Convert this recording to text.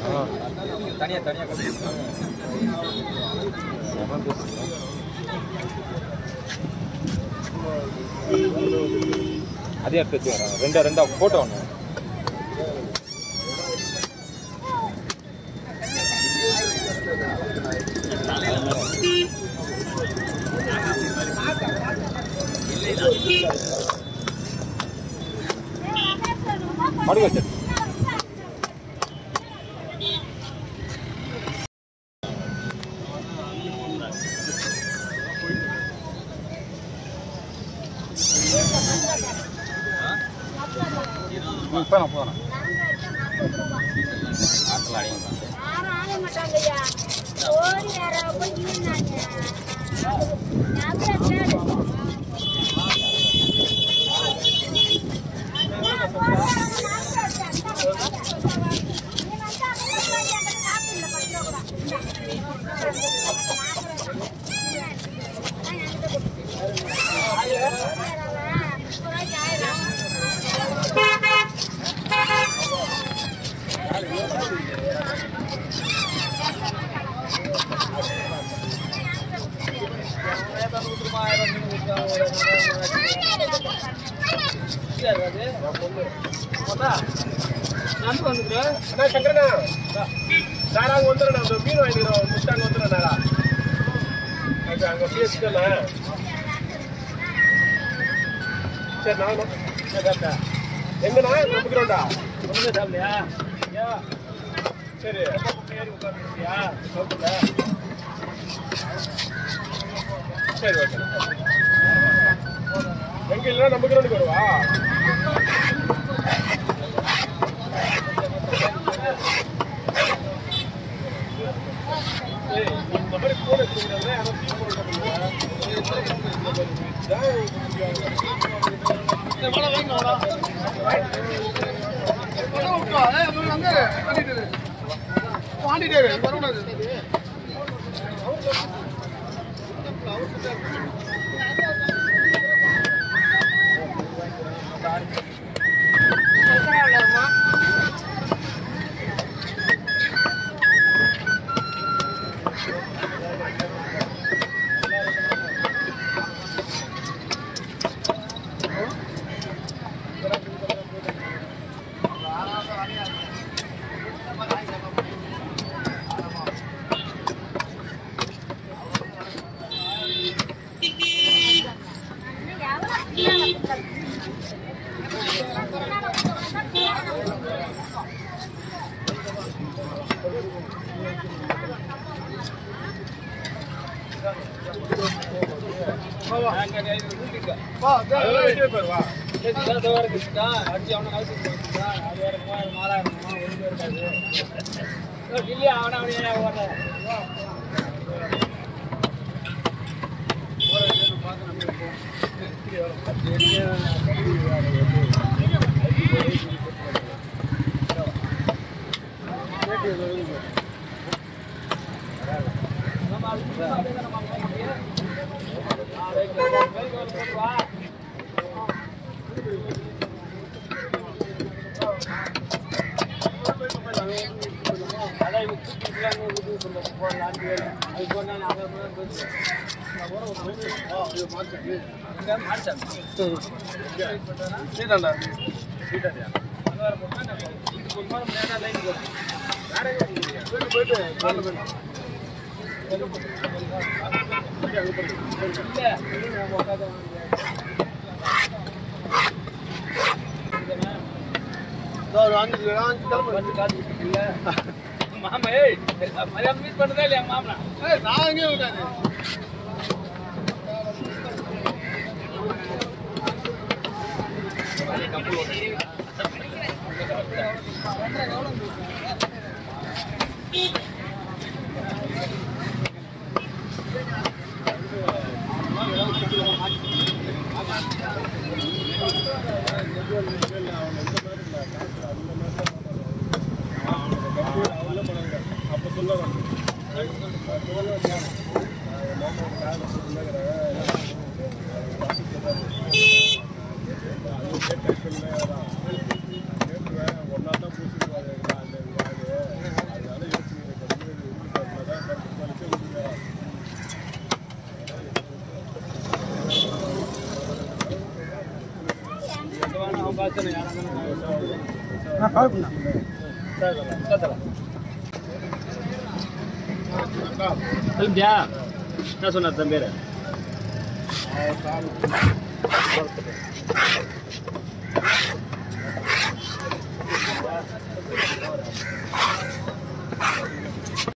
தனியா தனியா கட்டு அதே எடுத்து வச்சு வரேன் ரெண்டா ரெண்டா போட்டோ ஒன்று மடுக்க வச்சு போகலாம் போகலாம் ஆட்டில் அடிங்க யாரும் ஆக மாட்டாங்கய்யா ஓடி யாராவது போய் இருந்தாங்க ஞாபகம் இருக்காது. அண்ணா சங்கரண்ணா நாடா அங்க வந்துடுறேன் அந்த மீன் வாங்கிக்கிறோம் முடிச்சு அங்க வந்துடுறேன் நாடா அங்க அங்க பேசிட்டேண்ணா சரி நானும் எங்கண்ணா நம்பிக்கிறோம்டா சரி சரி ஓகே எங்க இல்லைன்னா நம்பிக்கிறோம் வருவா ஏய், இந்த மாதிரி போன் எடுத்துக்கிறேன் ஆனால் ஃபீல் அதெல்லாம் வெளியே போயிருவா சீதாண்டா சீதாண்டியா போயிட்டு போயிட்டு காலைல போயிட்டு ஒரு அஞ்சு அஞ்சு கிளம்பு மாமா ஏய் மரியாதை மீட் பண்ணதே இல்லையா மாமனா ஏய், நான் எங்கேயும் விட்டாரு அப்ப சொல்லுவாங்க ஒன்னா தான் பூசிடுவாங்க சொல்லியா என்ன சொன்னார் தம்பி